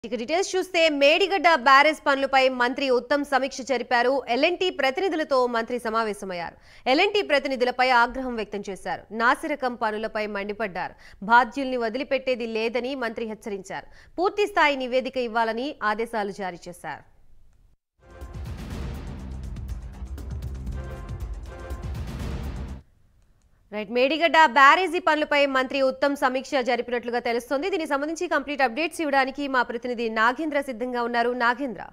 ఇక డీటెయిల్స్ చూస్తే మేడిగడ్డ బ్యారేజ్ పనులపై మంత్రి ఉత్తమ్ సమీక్ష జరిపారు ఎల్ఎన్టీ ప్రతినిధులతో మంత్రి సమావేశమయ్యారు ఎల్ఎన్టీ ప్రతినిధులపై ఆగ్రహం వ్యక్తం చేశారు నాసిరకం పనులపై మండిపడ్డారు బాధ్యుల్ని వదిలిపెట్టేది లేదని మంత్రి హెచ్చరించారు పూర్తి స్థాయి నివేదిక ఇవ్వాలని ఆదేశాలు జారీ చేశారు రైట్ మేడిగడ్డ బ్యారేజీ పనులపై మంత్రి ఉత్తమ్ సమీక్ష జరిపినట్లుగా తెలుస్తోంది దీనికి సంబంధించి కంప్లీట్ అప్డేట్స్ ఇవ్వడానికి మా ప్రతినిధి నాగేంద్ర సిద్ధంగా ఉన్నారు నాగేంద్ర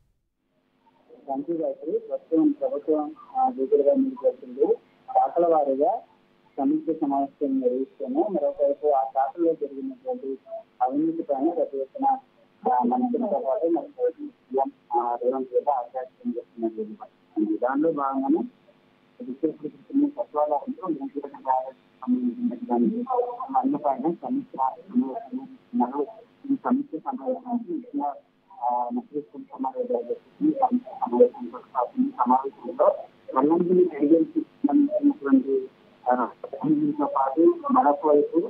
మంత్రి గారు ప్రస్తుతం ప్రభుత్వం ఆ, దగ్గరగా ముందుకెళ్తుంది శాఖల వారీగా సమీక్ష సమావేశం నిర్వహిస్తూనే మరొకవైపు ఆ శాఖలో జరిగినటువంటి అవినీతి పైన పెద్ద ఎత్తున ఆ, మంత్రులతో పాటు మరి సీఎం ఆ, రేవంత్ రెడ్డి అవకాశం చేస్తున్నటువంటి పరిస్థితి ఉంది. దానిలో భాగంగానే విశేషమైన సచివాలయంలో మూడు సంబంధించినటువంటి పనులపైన సమీక్ష సమావేశం ఉన్నారు. ఈ సమీక్ష సమావేశానికి ముఖ్యంగా ముఖ్యమంత్రి సమావేశం ఈ సమీక్ష సమావేశంతో పాటు ఈ సమావేశంలో మల్లంగిరి ఏజెన్సీ సంబంధించినటువంటి ఆ, సంబంధించిన పాటు మరొక వైపు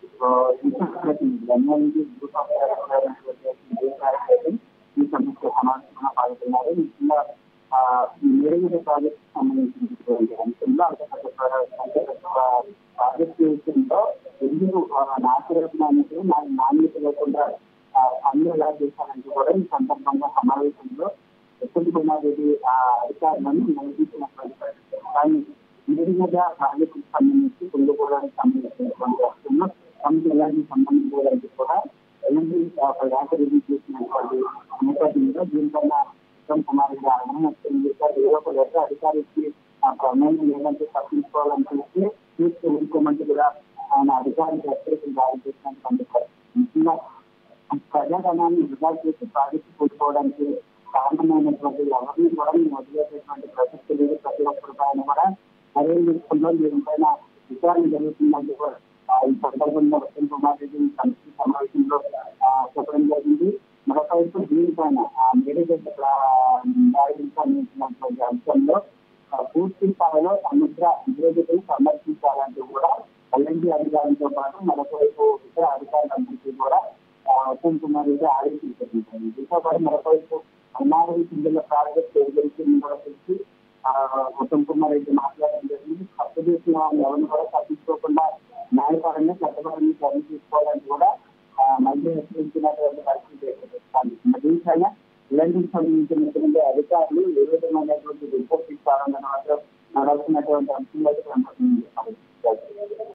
ప్రతినిధులు గ్రూప్ ఆఫ్ డైరెక్టర్ ఈ సమీక్ష సమావేశంలో పాల్గొన్నారు ముఖ్యంగా ఆ, ఈ మేడిగడ్డ ప్రాజెక్ట్ సంబంధించినటువంటి అంశంలో అంతర్గత ప్రాజెక్టు విషయంలో ఎందుకు నాశరత్నానికి నాకు నాణ్యత లేకుండా ఆ, పనులు ఎలా చేశారంటే కూడా ఈ సందర్భంగా సమావేశంలో ఎప్పుడు కుమార్ రెడ్డి ఆ అధికారులను నిలదీసినటువంటి పరిస్థితి. కానీ మేడిగడ్డ ప్రాజెక్టుకు సంబంధించి కుండుకోవడానికి సంబంధించినటువంటి అంశంలో తమకు ఎలాంటి సంబంధం లేదని కూడా ఎలాంటి వ్యాపారం చేసినటువంటి నేపథ్యంలో దీనికన్నా ఉత్తమ్ కుమార్ రెడ్డి ఆగ్రహం వ్యక్తం చేశారు ఏదో ఒక లెటర్ అధికారికి ఆ ప్రమేయం లేదంటే తప్పించుకోవాలని చూస్తే తీసుకు ఊరుకోమంటూ కూడా ఆయన అధికారులకు హెచ్చరికలు జారీ చేసినటువంటి పరిస్థితి. ముఖ్యంగా ప్రజాధనాన్ని వృధా చేసి ప్రాజెక్టు కూడుకోవడానికి కారణమైనటువంటి ఎవరిని కూడా మేము వదిలేసేటువంటి ప్రసక్తి లేదు ప్రతి ఒక్క రూపాయలు కూడా అదే విషయంలో దీనిపైన విచారణ జరుగుతుందంటే కూడా ఆ, ఈ సందర్భంలో ఉత్తమ్ కుమార్ రెడ్డి ఈ కమిటీ సమావేశంలో ఆ, చెప్పడం జరిగింది మరొక వైపు దీనిపైన ఆ మేడిగడ్డ సంబంధించినటువంటి అంశంలో ఆ, పూర్తి స్థాయిలో సముద్ర నివేదికలు సమర్పించాలంటూ కూడా ఎల్ఎన్టీ అధికారులతో పాటు మరొక వైపు ఇతర అధికారులందరికీ కూడా ఆ, ఉత్తమ్ కుమార్ రెడ్డి ఆదేశించారు దీంతో పాటు మరొక వైపు అన్నారం సింగిల్ ప్రాజెక్ట్ ఏజెన్సీని కూడా పిలిచి ఆ, ఉత్తమ్ కుమార్ రెడ్డి మాట్లాడడం జరిగింది తప్పు చేసిన వాళ్ళని ఎవరిని కూడా తప్పించుకోకుండా న్యాయపరంగా చట్టపరంగా చర్యలు తీసుకోవాలని కూడా ఆ, మళ్ళీ హెచ్చరించినటువంటి పరిస్థితి ఏర్పడుతుంది. మరి దీనిపైన ఇలాంటికి సంబంధించినటువంటి అధికారులు ఏ విధమైనటువంటి రిపోర్ట్ ఇస్తారన్నది మాత్రం నడవలసినటువంటి అంశంలో కనపడుతుంది